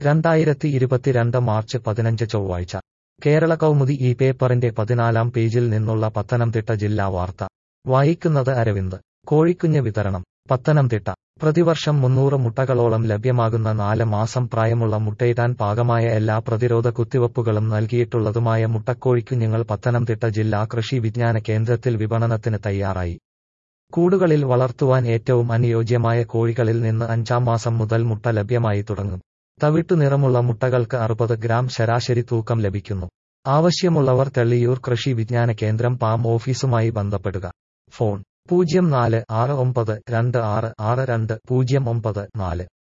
രണ്ടായിരത്തി ഇരുപത്തിരണ്ട് മാർച്ച് പതിനഞ്ച് ചൊവ്വാഴ്ച കേരള കൗമുദി ഈ പേപ്പറിന്റെ പതിനാലാം പേജിൽ നിന്നുള്ള പത്തനംതിട്ട ജില്ലാ വാർത്ത വായിക്കുന്നത് അരവിന്ദ് കോഴിക്കുഞ്ഞ് വിതരണം പത്തനംതിട്ട പ്രതിവർഷം മുന്നൂറ് മുട്ടകളോളം ലഭ്യമാകുന്ന നാല് മാസം പ്രായമുള്ള മുട്ടയിടാൻ പാകമായ എല്ലാ പ്രതിരോധ കുത്തിവയ്പ്പുകളും നൽകിയിട്ടുള്ളതുമായ മുട്ടക്കോഴിക്കുഞ്ഞുങ്ങൾ പത്തനംതിട്ട ജില്ലാ കൃഷി വിജ്ഞാന കേന്ദ്രത്തിൽ വിപണനത്തിന് തയ്യാറായി കൂടുകളിൽ വളർത്തുവാൻ ഏറ്റവും അനുയോജ്യമായ കോഴികളിൽ നിന്ന് അഞ്ചാം മാസം മുതൽ മുട്ട ലഭ്യമായി തുടങ്ങും തവിട്ടു നിറമുള്ള മുട്ടകൾക്ക് അറുപത് ഗ്രാം ശരാശരി തൂക്കം ലഭിക്കുന്നു ആവശ്യമുള്ളവർ തെള്ളിയൂർ കൃഷി വിജ്ഞാന കേന്ദ്രം പാം ഓഫീസുമായി ബന്ധപ്പെടുക ഫോൺ പൂജ്യം നാല് ആറ് ഒമ്പത് രണ്ട് ആറ് ആറ് രണ്ട് പൂജ്യം ഒമ്പത് നാല്